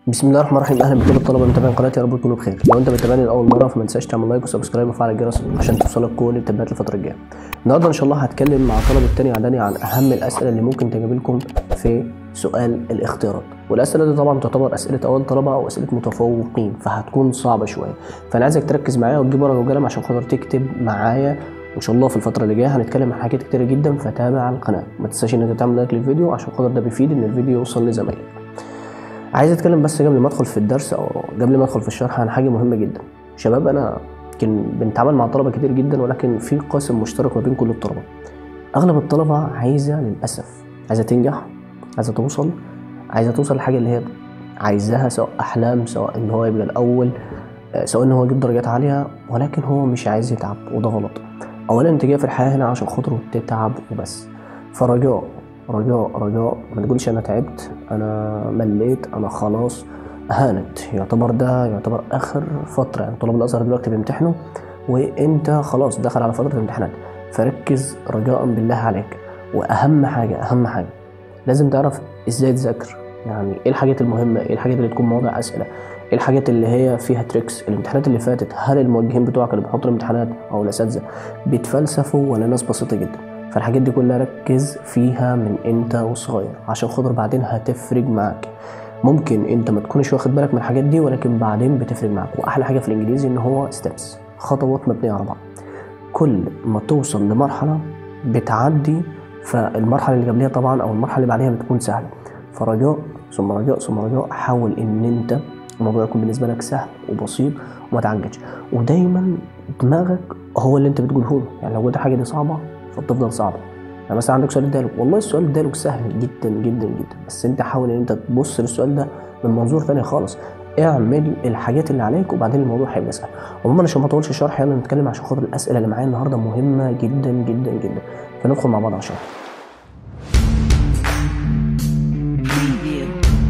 بسم الله الرحمن الرحيم اهلا بكل الطلبه المتابعين قناتي يا رب تكونوا بخير لو انت بتتابعني لاول مره فما تنساش تعمل لايك وسبسكرايب وفعل الجرس عشان توصلك كل التنبيهات الفتره الجايه النهارده ان شاء الله هتكلم مع طلبه تاني اعدادي عن اهم الاسئله اللي ممكن تجيب لكم في سؤال الاختيارات والاسئله دي طبعا تعتبر اسئله اول طلبه او اسئله متفوقين فهتكون صعبه شويه فانا عايزك تركز معايا وتجيب ورقه وقلم عشان خاطر تكتب معايا ان شاء الله في الفتره اللي جايه هنتكلم عن حاجات كتيره جدا فتابع القناه ما تنساش ان انت تعمل لايك للفيديو عشان خاطر ده بيفيد ان الفيديو يوصل لزمايلك عايز اتكلم بس قبل ما ادخل في الدرس او قبل ما ادخل في الشرح عن حاجه مهمه جدا شباب انا يمكن بنتعامل مع طلبه كتير جدا ولكن في قاسم مشترك ما بين كل الطلبه اغلب الطلبه عايزه للاسف عايزه تنجح عايزه توصل عايزه توصل لحاجه اللي هي عايزاها سواء احلام سواء ان هو يبقى الاول آه، سواء ان هو يجيب درجات عاليه ولكن هو مش عايز يتعب وده غلط اولا انت جاي في الحياه هنا عشان خاطر تتعب وبس فرجاء رجاء رجاء ما تقولش انا تعبت انا مليت انا خلاص هانت يعتبر ده يعتبر اخر فتره يعني طلاب الازهر دلوقتي بيمتحنوا وانت خلاص داخل على فتره الامتحانات فركز رجاء بالله عليك واهم حاجه اهم حاجه لازم تعرف ازاي تذاكر يعني ايه الحاجات المهمه ايه الحاجات اللي تكون مواضع اسئله ايه الحاجات اللي هي فيها تريكس الامتحانات اللي فاتت هل الموجهين بتوعك اللي بيحطوا الامتحانات او الاساتذه بيتفلسفوا ولا ناس بسيطه جدا فالحاجات دي كلها ركز فيها من انت وصغير عشان خاطر بعدين هتفرق معاك ممكن انت ما تكونش واخد بالك من الحاجات دي ولكن بعدين بتفرق معاك واحلى حاجه في الانجليزي ان هو ستيبس خطوات مبنيه على بعض كل ما توصل لمرحله بتعدي فالمرحله اللي قبلها طبعا او المرحله اللي بعدها بتكون سهله فرجاء ثم رجاء ثم رجاء حاول ان انت الموضوع يكون بالنسبه لك سهل وبسيط وما تعجلش ودايما دماغك هو اللي انت بتقوله له يعني لو قلت حاجه دي صعبه فبتفضل صعبه يعني مثلا عندك سؤال الديالوج والله السؤال الديالوج سهل جدا جدا جدا بس انت حاول ان انت تبص للسؤال ده من منظور تاني خالص اعمل الحاجات اللي عليك وبعدين الموضوع هيبقى سهل عموما عشان ما اطولش الشرح يلا نتكلم عشان خاطر الاسئله اللي معايا النهارده مهمه جدا جدا جدا فندخل مع بعض على الشرح Preview.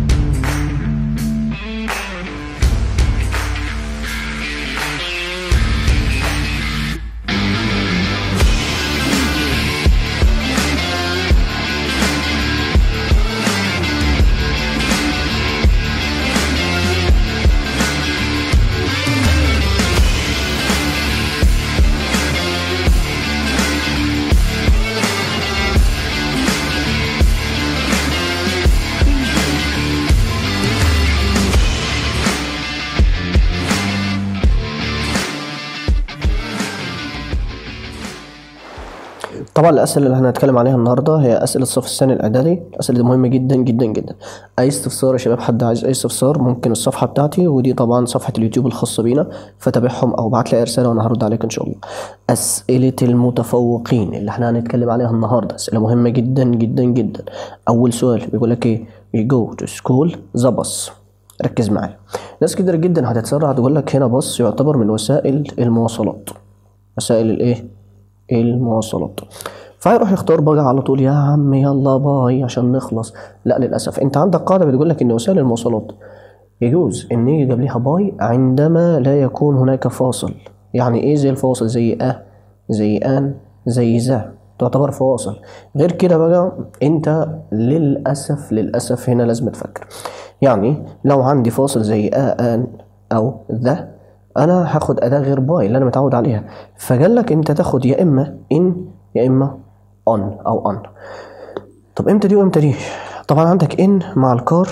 طبعا الاسئله اللي هنتكلم عليها النهارده هي اسئله الصف الثاني الاعدادي الاسئله دي مهمه جدا جدا جدا اي استفسار يا شباب حد عايز اي استفسار ممكن الصفحه بتاعتي ودي طبعا صفحه اليوتيوب الخاصه بينا فتابعهم او ابعت لي اي رساله وانا هرد عليك ان شاء الله اسئله المتفوقين اللي احنا هنتكلم عليها النهارده اسئله مهمه جدا جدا جدا اول سؤال بيقول لك ايه we go to school the bus ركز معايا ناس كتير جدا هتتسرع تقول لك هنا باص يعتبر من وسائل المواصلات وسائل الايه المواصلات فهيروح يختار بقى على طول يا عم يلا باي عشان نخلص لا للاسف انت عندك قاعده بتقول لك ان وسائل المواصلات يجوز ان يجي قبلها باي عندما لا يكون هناك فاصل يعني ايه زي الفاصل زي اه زي ان زي ذا تعتبر فواصل غير كده بقى انت للاسف للاسف هنا لازم تفكر يعني لو عندي فاصل زي اه ان او ذا انا هاخد اداه غير باي اللي انا متعود عليها فقال لك انت تاخد يا اما ان يا اما اون او ان طب امتى دي وامتى دي طبعا عندك ان مع الكار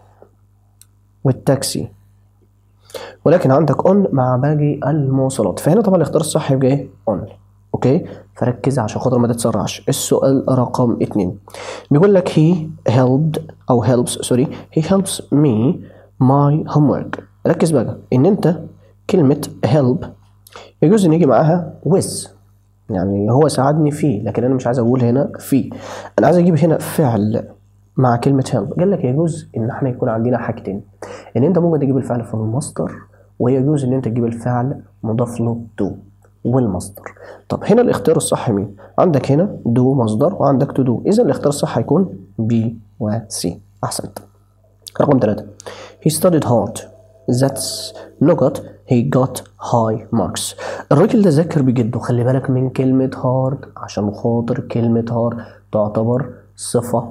والتاكسي ولكن عندك اون مع باقي المواصلات فهنا طبعا الاختيار الصح يبقى ايه اون اوكي فركز عشان خاطر ما تتسرعش السؤال رقم اتنين بيقول لك he helped او helps سوري he helps me my homework ركز بقى ان انت كلمة help يجوز ان يجي معاها with يعني هو ساعدني فيه لكن انا مش عايز اقول هنا فيه انا عايز اجيب هنا فعل مع كلمة help قال لك يجوز ان احنا يكون عندنا حاجتين ان انت ممكن تجيب الفعل في المصدر ويجوز ان انت تجيب الفعل مضاف له to والمصدر طب هنا الاختيار الصح مين عندك هنا do مصدر وعندك to do اذا الاختيار الصح هيكون B و C احسنت رقم ثلاثة he studied hard that's نقط he got high marks الراجل ده ذاكر بجد وخلي بالك من كلمة hard عشان خاطر كلمة hard تعتبر صفة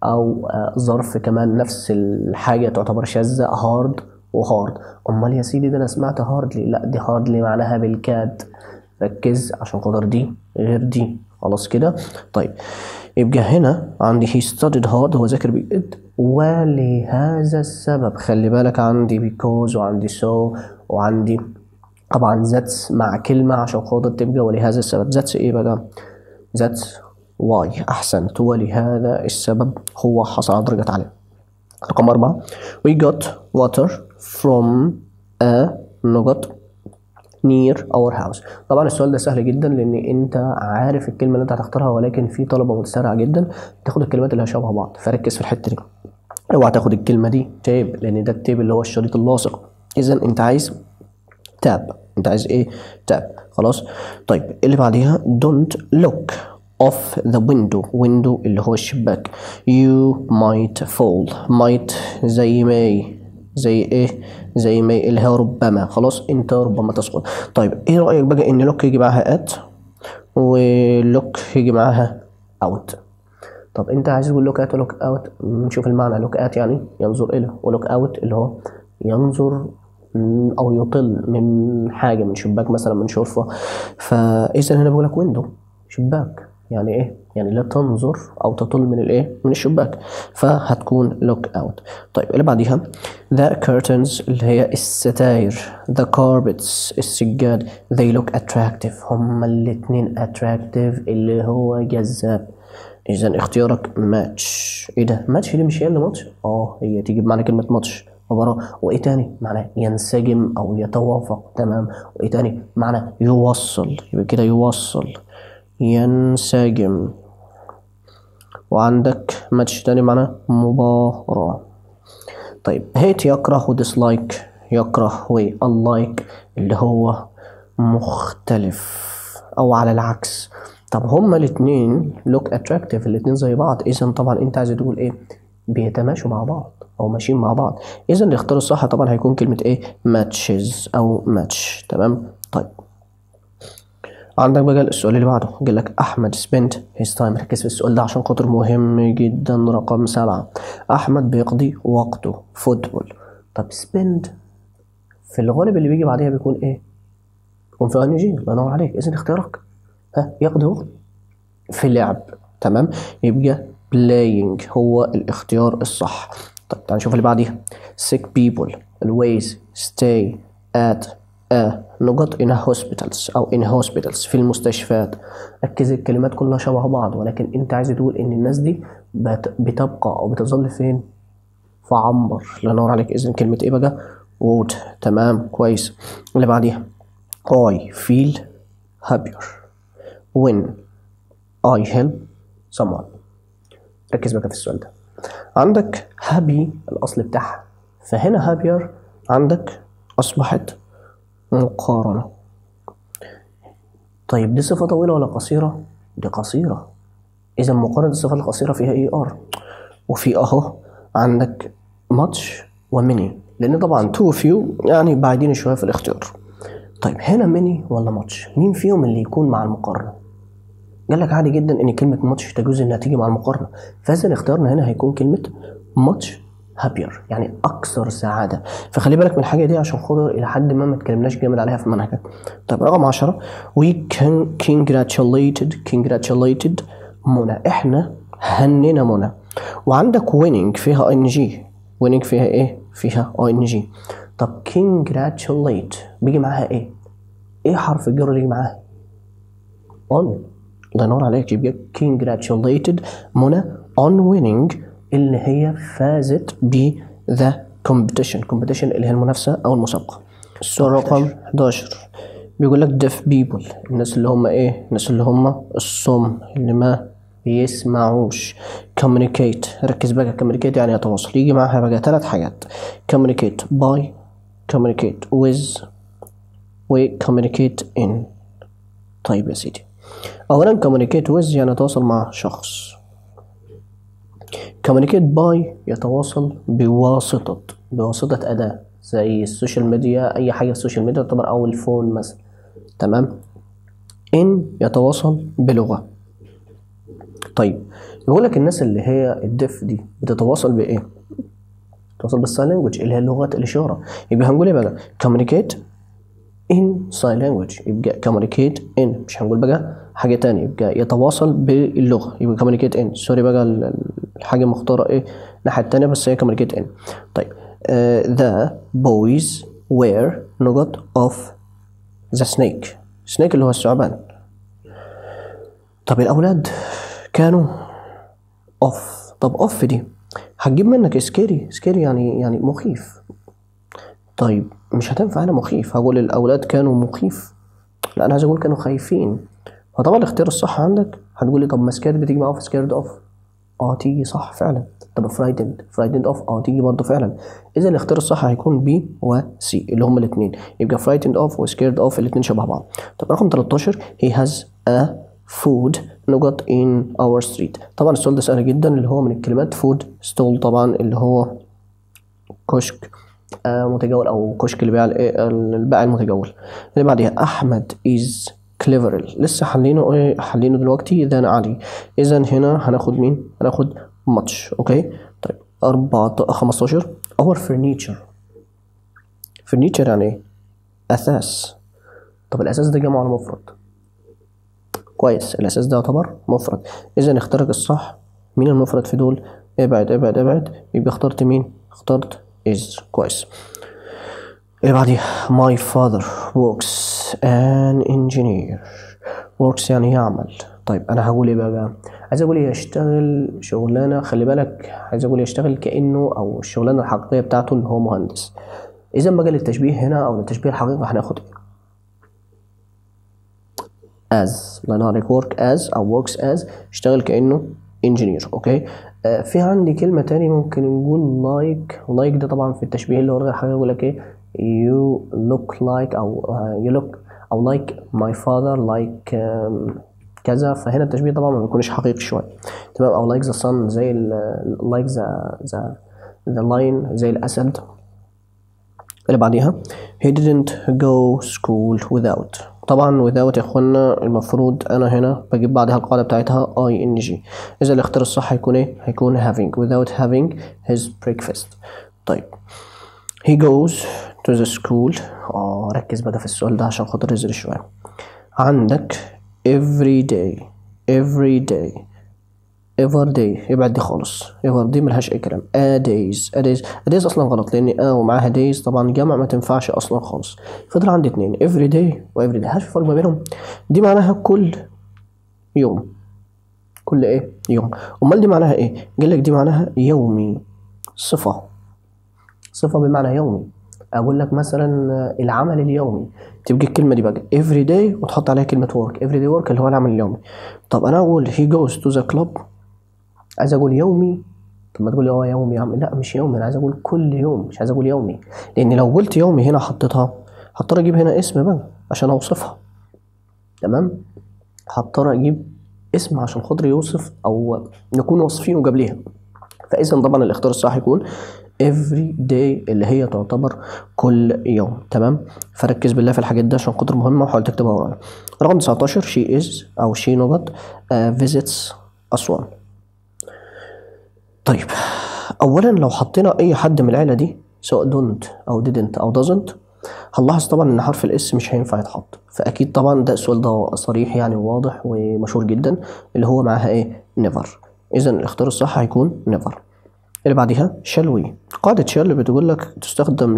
او آه، ظرف كمان نفس الحاجه تعتبر شاذه هارد وهارد امال يا سيدي ده انا سمعت هاردلي لا دي هاردلي معناها بالكاد ركز عشان خاطر دي غير دي خلاص كده طيب يبقى هنا عندي he studied hard هو ذاكر بجد ولهذا السبب خلي بالك عندي because وعندي so وعندي طبعا that's مع كلمة عشان خاطر تبقى ولهذا السبب that's ايه بقى that's why احسنت ولهذا السبب هو حصل على درجة عالية رقم أربعة we got water from a نقط near our house طبعا السؤال ده سهل جدا لان انت عارف الكلمه اللي انت هتختارها ولكن في طلبه متسارعه جدا تاخد الكلمات اللي شبه بعض فركز في الحته دي اوعى تاخد الكلمه دي تاب لان ده التاب اللي هو الشريط اللاصق اذا انت عايز تاب انت عايز ايه تاب خلاص طيب اللي بعديها don't look off the window window اللي هو الشباك you might fall might زي may زي ايه زي ما اللي هي ربما خلاص انت ربما تسقط طيب ايه رايك بقى ان لوك يجي معاها ات ولوك يجي معاها اوت طب انت عايز تقول لوك ات ولوك اوت نشوف المعنى لوك ات يعني ينظر الى ولوك اوت اللي هو ينظر م- او يطل من حاجه من شباك مثلا من شرفه فاذا هنا بقول لك ويندو شباك يعني ايه يعني لا تنظر او تطل من الايه من الشباك فهتكون لوك اوت طيب اللي بعديها the curtains اللي هي الستاير the carpets السجاد they look attractive هما الاتنين attractive اللي هو جذاب اذا اختيارك ماتش ايه ده ماتش دي مش هي اللي ماتش اه هي تيجي بمعنى كلمه ماتش مباراة وايه تاني معنى ينسجم او يتوافق تمام وايه تاني معنى يوصل يبقى كده يوصل ينسجم وعندك ماتش تاني معنى مباراة طيب هيت يكره وديسلايك يكره واللايك اللي هو مختلف او على العكس طب هما الاتنين لوك اتراكتيف الاتنين زي بعض اذا طبعا انت عايز تقول ايه بيتماشوا مع بعض او ماشيين مع بعض اذا الاختيار الصح طبعا هيكون كلمة ايه ماتشز او ماتش تمام طيب عندك بقى السؤال اللي بعده قال لك احمد spent his time ركز في السؤال ده عشان خاطر مهم جدا رقم سبعة احمد بيقضي وقته فوتبول طب spend في الغالب اللي بيجي بعديها بيكون ايه يكون في ان جي الله ينور عليك اذا اختيارك ها يقضي وقت في لعب تمام يبقى playing هو الاختيار الصح طيب تعال نشوف اللي بعديها sick people always stay at a نقط in hospitals أو in hospitals في المستشفيات ركز الكلمات كلها شبه بعض ولكن أنت عايز تقول إن الناس دي بت- بتبقى أو بتظل فين؟ في عنبر الله ينور عليك إذن كلمة إيه بقى؟ would تمام كويس اللي بعديها I feel happier when I help someone ركز بقى في السؤال ده عندك happy الأصل بتاعها فهنا happier عندك أصبحت مقارنة طيب دي صفة طويلة ولا قصيرة؟ دي قصيرة إذا مقارنة الصفات القصيرة فيها إي آر وفي أهو عندك ماتش وميني لأن طبعا تو فيو يعني بعيدين شوية في الاختيار طيب هنا ميني ولا ماتش؟ مين فيهم اللي يكون مع المقارنة؟ قال لك عادي جدا ان كلمه ماتش تجوز انها تيجي مع المقارنه فاذا اختيارنا هنا هيكون كلمه ماتش هابير يعني اكثر سعاده فخلي بالك من الحاجه دي عشان خاطر الى حد ما ما اتكلمناش جامد عليها في منهجك طيب رقم 10 we can congratulated congratulated منى احنا هنينا منى وعندك winning فيها ان جي winning فيها ايه فيها ان جي طب congratulate بيجي معاها ايه ايه حرف الجر اللي يجي معاها on الله ينور عليك يبقى congratulated منى on winning اللي هي فازت ب the competition competition اللي هي المنافسة أو المسابقة السؤال رقم 11 بيقول لك deaf people الناس اللي هم إيه الناس اللي هم الصم اللي ما بيسمعوش communicate ركز بقى communicate يعني يتواصل يجي معاها بقى ثلاث حاجات communicate by communicate with و communicate in طيب يا سيدي اولا communicate with يعني يتواصل مع شخص communicate by يتواصل بواسطة بواسطة أداة زي السوشيال ميديا أي حاجة في السوشيال ميديا تعتبر أو الفون مثلا تمام in يتواصل بلغة طيب بيقول لك الناس اللي هي الدف دي بتتواصل بايه بتتواصل بالساين لانجوج اللي هي لغه الاشاره يبقى هنقول ايه بقى communicate in sign language يبقى communicate in مش هنقول بقى حاجه تانية يبقى يتواصل باللغه يبقى communicate in سوري بقى ال- ال- الحاجه مختاره ايه الناحيه التانية بس هي communicate in طيب uh, the boys were نقط of the snake snake اللي هو الثعبان طب الأولاد كانوا اوف طب اوف دي هتجيب منك سكيري سكيري يعني يعني مخيف طيب مش هتنفع انا مخيف هقول الاولاد كانوا مخيف لا انا عايز اقول كانوا خايفين فطبعا الاختيار الصح عندك هتقول لي طب ما سكيرد بتيجي معاه في سكيرد اوف اه تيجي صح فعلا طب فرايدند فرايدند اوف اه تيجي برضه فعلا اذا الاختيار الصح هيكون بي وسي اللي هما الاثنين يبقى فرايدند اوف وسكيرد اوف الاثنين شبه بعض طب رقم 13 he has a food نقط in our street طبعا السؤال ده سهل جدا اللي هو من الكلمات food stall طبعا اللي هو كشك آه، متجول او كشك اللي بيع الايه البائع المتجول اللي بعديها احمد is clever لسه حلينه ايه حلينه دلوقتي اذا علي اذا هنا هناخد مين هناخد ماتش اوكي طيب 4 15 our furniture furniture يعني ايه اثاث طب الاساس ده جمع ولا مفرد كويس الاساس ده يعتبر مفرد اذا اختارك الصح مين المفرد في دول ابعد ابعد ابعد يبقى اخترت مين اخترت is كويس اللي بعديها my father works an engineer works يعني يعمل طيب انا هقول ايه بقى عايز اقول يشتغل شغلانه خلي بالك عايز اقول يشتغل كانه او الشغلانه الحقيقيه بتاعته ان هو مهندس اذا بقى للتشبيه هنا او للتشبيه الحقيقي هناخد ايه as لأنها work as أو works as اشتغل كأنه engineer أوكي آه في عندي كلمة تاني ممكن نقول like like ده طبعا في التشبيه اللي هو غير حاجة يقول لك إيه you look like أو uh, you look أو like my father like um, كذا فهنا التشبيه طبعا ما بيكونش حقيقي شوية تمام أو like the sun زي ال like the the the lion زي الأسد اللي بعديها he didn't go school without طبعا without يا اخوانا المفروض انا هنا بجيب بعدها القاعدة بتاعتها ing اذا الاختيار الصح هيكون ايه هيكون having without having his breakfast طيب he goes to the school اه ركز بقى في السؤال ده عشان خاطر يزري شوية عندك every day every day ever day ابعد دي خالص ever دي ملهاش اي كلام a days a days a days اصلا غلط لان a ومعاها days طبعا جمع ما تنفعش اصلا خالص فضل عندي اتنين every day و every day هل في فرق ما بينهم دي معناها كل يوم كل ايه يوم امال دي معناها ايه قال لك دي معناها يومي صفة صفة بمعنى يومي اقول لك مثلا العمل اليومي تبقى الكلمه دي بقى every day وتحط عليها كلمه work every day work اللي هو العمل اليومي طب انا اقول he goes to the club عايز اقول يومي طب ما تقول لي اه يومي يا عم لا مش يومي انا عايز اقول كل يوم مش عايز اقول يومي لان لو قلت يومي هنا حطيتها هضطر اجيب هنا اسم بقى عشان اوصفها تمام هضطر اجيب اسم عشان خاطر يوصف او نكون واصفينه قبليها فاذا طبعا الاختيار الصح يكون every day اللي هي تعتبر كل يوم تمام فركز بالله في الحاجات دي عشان خاطر مهمه وحاول تكتبها ورايا رقم 19 she is او she نقط uh, visits اسوان طيب اولا لو حطينا اي حد من العيله دي سواء don't او didn't او doesn't هنلاحظ طبعا ان حرف الاس مش هينفع يتحط فاكيد طبعا ده السؤال ده صريح يعني واضح ومشهور جدا اللي هو معاها ايه never اذا الاختيار الصح هيكون never اللي بعديها shall we قاعدة shall بتقول لك تستخدم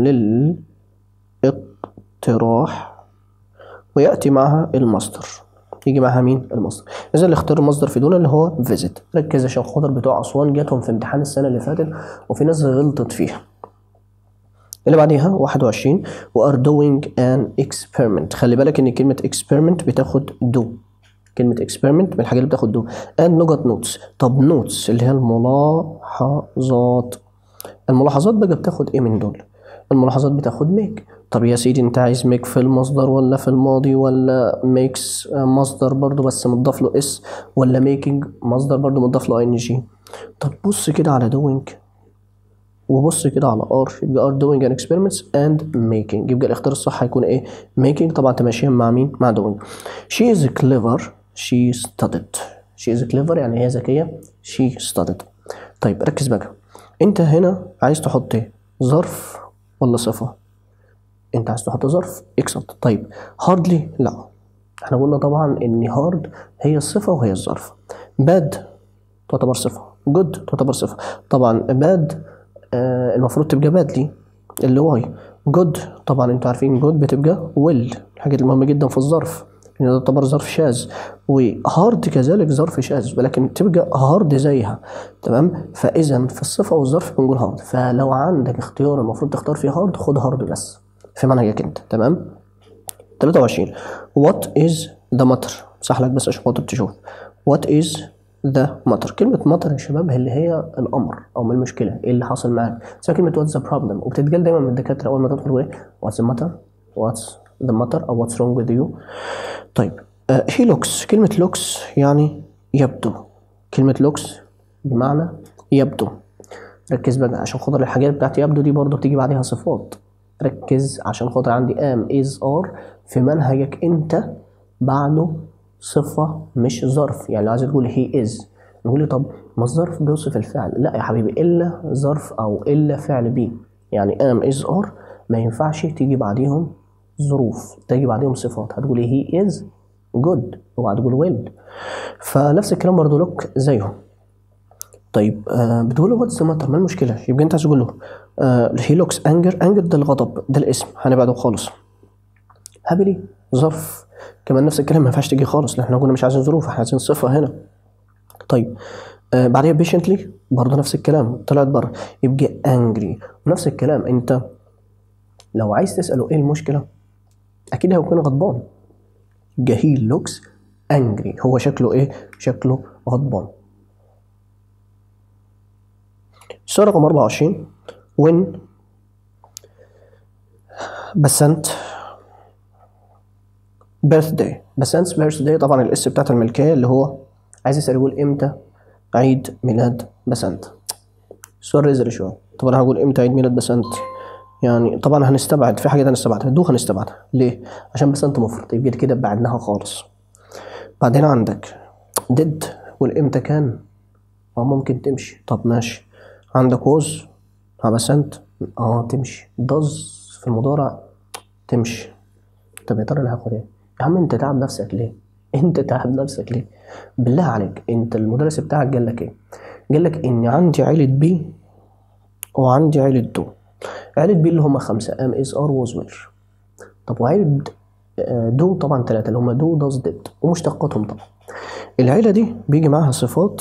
للاقتراح ويأتي معها المصدر يجي معاها مين المصدر اذا اللي اختار المصدر في دول اللي هو visit ركز عشان خاطر بتوع اسوان جاتهم في امتحان السنه اللي فاتت وفي ناس غلطت فيها اللي بعديها 21 و are doing an experiment خلي بالك ان كلمه experiment بتاخد do كلمة experiment من الحاجات اللي بتاخد دو and نقط notes طب notes اللي هي الملاحظات الملاحظات بقى بتاخد ايه من دول الملاحظات بتاخد make طب يا سيدي انت عايز make في المصدر ولا في الماضي ولا makes مصدر برضو بس مضاف له اس ولا making مصدر برضو مضاف له ing طب بص كده على doing وبص كده على ار يبقى ار doing an experiments and making يبقى الاختيار الصح هيكون ايه making طبعا تماشيا مع مين مع doing she is clever she studied she is clever يعني هي ذكية she studied طيب ركز بقى انت هنا عايز تحط ايه ظرف ولا صفة انت عايز تحط ظرف اكسب طيب hardly لا احنا قلنا طبعا ان hard هي الصفة وهي الظرف bad تعتبر صفة good تعتبر صفة طبعا bad آه المفروض تبقى badly اللي واي good طبعا انتوا عارفين good بتبقى will الحاجات المهمة جدا في الظرف لان ده تعتبر ظرف شاذ وهارد كذلك ظرف شاذ ولكن تبقى هارد زيها تمام فاذا في الصفة والظرف بنقول هارد فلو عندك اختيار المفروض تختار فيه هارد خد هارد بس في منهجك انت تمام 23 what is the matter صح لك بس عشان خاطر تشوف what is the matter كلمة matter يا شباب اللي هي الأمر أو ما المشكلة إيه اللي حاصل معاك زي كلمة what's the problem وبتتقال دايما من الدكاترة أول ما تدخل يقول إيه what's the matter what's the matter أو what's wrong with you طيب آه he looks كلمة looks يعني يبدو كلمة looks بمعنى يبدو ركز بقى عشان خاطر الحاجات بتاعت يبدو دي برضه بتيجي بعدها صفات ركز عشان خاطر عندي am is are في منهجك انت بعده صفة مش ظرف يعني لو عايز تقول he is نقول لي طب ما الظرف بيوصف الفعل لا يا حبيبي الا ظرف او الا فعل بي يعني am is are ما ينفعش تيجي بعديهم ظروف تيجي بعديهم صفات هتقول he is good اوعى تقول will فنفس الكلام برضه لوك زيهم طيب آه بتقول له واتس ماتر ما المشكله يبقى انت عايز تقول له هي لوكس انجر انجر ده الغضب ده الاسم هنبعده خالص هابلي ظرف كمان نفس الكلام ما ينفعش تيجي خالص لان احنا قلنا مش عايزين ظروف احنا عايزين صفه هنا طيب آه بعدها بيشنتلي برضه نفس الكلام طلعت بره يبقى انجري ونفس الكلام انت لو عايز تساله ايه المشكله اكيد هيكون غضبان يبقى هي لوكس انجري هو شكله ايه شكله غضبان السؤال رقم 24 when بسنت birthday بسنت birthday طبعا الاس بتاعت الملكية اللي هو عايز يسأل يقول امتى عيد ميلاد بسنت السؤال رزل شوية طبعا هقول امتى عيد ميلاد بسنت يعني طبعا هنستبعد في حاجات هنستبعدها دو هنستبعدها ليه؟ عشان بسنت مفرد يبقى كده بعدناها خالص بعدين عندك did والامتى كان اه ممكن تمشي طب ماشي عندك ووز بسنت اه تمشي does في المضارع تمشي طب يا ترى اللي هاخد ايه؟ يا عم انت تعب نفسك ليه؟ انت تعب نفسك ليه؟ بالله عليك انت المدرس بتاعك قال لك ايه؟ قال لك ان عندي عيلة بي وعندي عيلة دو عيلة بي اللي هم خمسة ام از ار ووز وير طب وعيلة دو طبعا ثلاثة اللي هم دو داز ديد ومشتقاتهم طبعا العيلة دي بيجي معاها صفات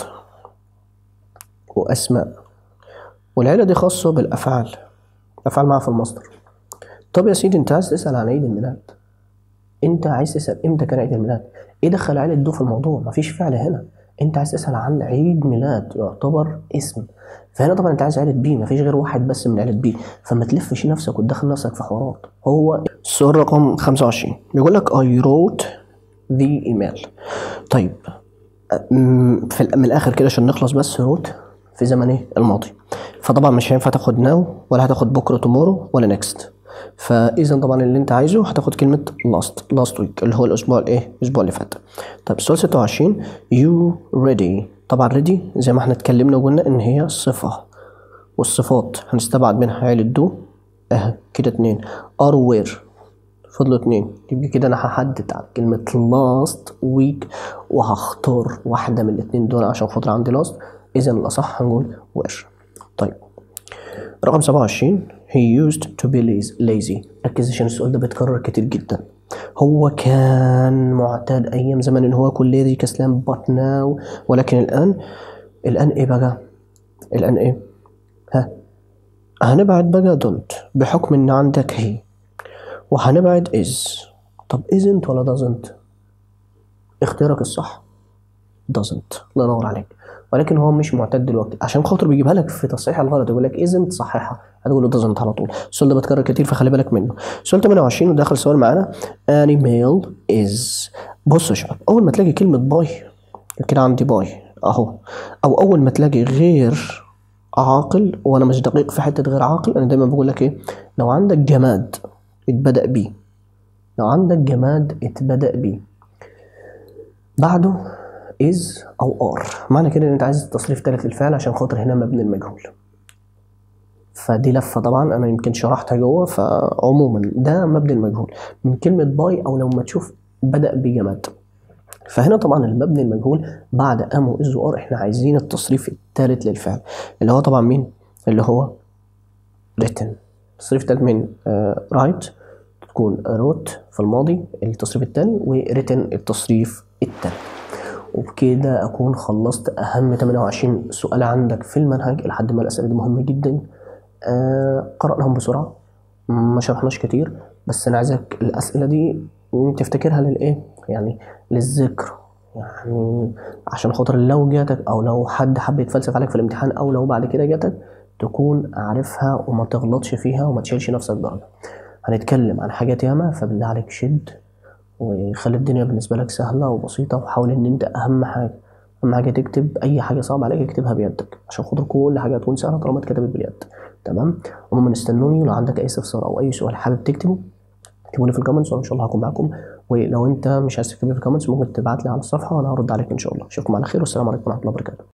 وأسماء والعيلة دي خاصة بالأفعال أفعال معاها في المصدر طب يا سيدي أنت عايز تسأل عن عيد الميلاد أنت عايز تسأل إمتى كان عيد الميلاد إيه دخل عيلة دو في الموضوع مفيش فعل هنا أنت عايز تسأل عن عيد ميلاد يعتبر اسم فهنا طبعا أنت عايز عيلة بي مفيش غير واحد بس من عيلة بي فما تلفش نفسك وتدخل نفسك في حوارات هو السؤال رقم 25 بيقول لك I wrote the email طيب أم، في ال- من الآخر كده عشان نخلص بس wrote في زمن ايه الماضي فطبعا مش هينفع تاخد ناو ولا هتاخد بكره تومورو ولا نيكست فاذا طبعا اللي انت عايزه هتاخد كلمه لاست لاست ويك اللي هو الاسبوع الايه الاسبوع اللي فات طيب السؤال 26 يو ريدي طبعا ريدي زي ما احنا اتكلمنا وقلنا ان هي صفه والصفات هنستبعد منها عيلة دو اه كده اتنين ار وير فضلوا اتنين يبقى كده انا هحدد على كلمة last week وهختار واحدة من الاتنين دول عشان خاطر عندي last اذا الاصح هنقول where طيب رقم 27 he used to be lazy- lazy ركز عشان السؤال ده بيتكرر كتير جدا هو كان معتاد ايام زمان ان هو يكون lazy كسلان but now ولكن الان الان ايه بقى الان ايه ها هنبعد بقى don't بحكم ان عندك هي وهنبعد is طب isn't ولا doesn't اختيارك الصح doesn't الله ينور عليك ولكن هو مش معتاد دلوقتي عشان خاطر بيجيبها لك في تصحيح الغلط يقول لك isn't صحيحه هتقول له doesn't على طول السؤال ده بتكرر كتير فخلي بالك منه سؤال 28 وده اخر سؤال معانا any male is بصوا يا شباب اول ما تلاقي كلمه باي كده عندي باي اهو او اول ما تلاقي غير عاقل وانا مش دقيق في حته غير عاقل انا دايما بقول لك ايه لو عندك جماد اتبدا بيه لو عندك جماد اتبدا بيه بعده is او are معنى كده ان انت عايز تصريف ثالث للفعل عشان خاطر هنا مبني المجهول فدي لفه طبعا انا يمكن شرحتها جوه فعموما ده مبني المجهول من كلمه باي او لما تشوف بدا بجماد فهنا طبعا المبني المجهول بعد ام واز وار احنا عايزين التصريف الثالث للفعل اللي هو طبعا مين اللي هو written التصريف الثالث من رايت تكون روت في الماضي التصريف الثاني وريتن التصريف الثالث وبكده اكون خلصت اهم 28 سؤال عندك في المنهج لحد ما الاسئله دي مهمه جدا آه قرأناهم بسرعه ما شرحناش كتير بس انا عايزك الاسئله دي تفتكرها للايه يعني للذكر يعني عشان خاطر لو جاتك او لو حد حب يتفلسف عليك في الامتحان او لو بعد كده جاتك تكون عارفها وما تغلطش فيها وما تشيلش نفسك درجه هنتكلم عن حاجات ياما فبالله عليك شد وخلي الدنيا بالنسبه لك سهله وبسيطه وحاول ان انت اهم حاجه اهم حاجه تكتب اي حاجه صعبه عليك اكتبها بيدك عشان خاطر كل حاجه تكون سهله طالما اتكتبت باليد تمام عموما استنوني لو عندك اي استفسار او اي سؤال حابب تكتبه اكتبوا لي في الكومنتس وانا ان شاء الله هكون معاكم ولو انت مش عايز تكتب لي في الكومنتس ممكن تبعت لي على الصفحه وانا هرد عليك ان شاء الله اشوفكم على خير والسلام عليكم ورحمه الله وبركاته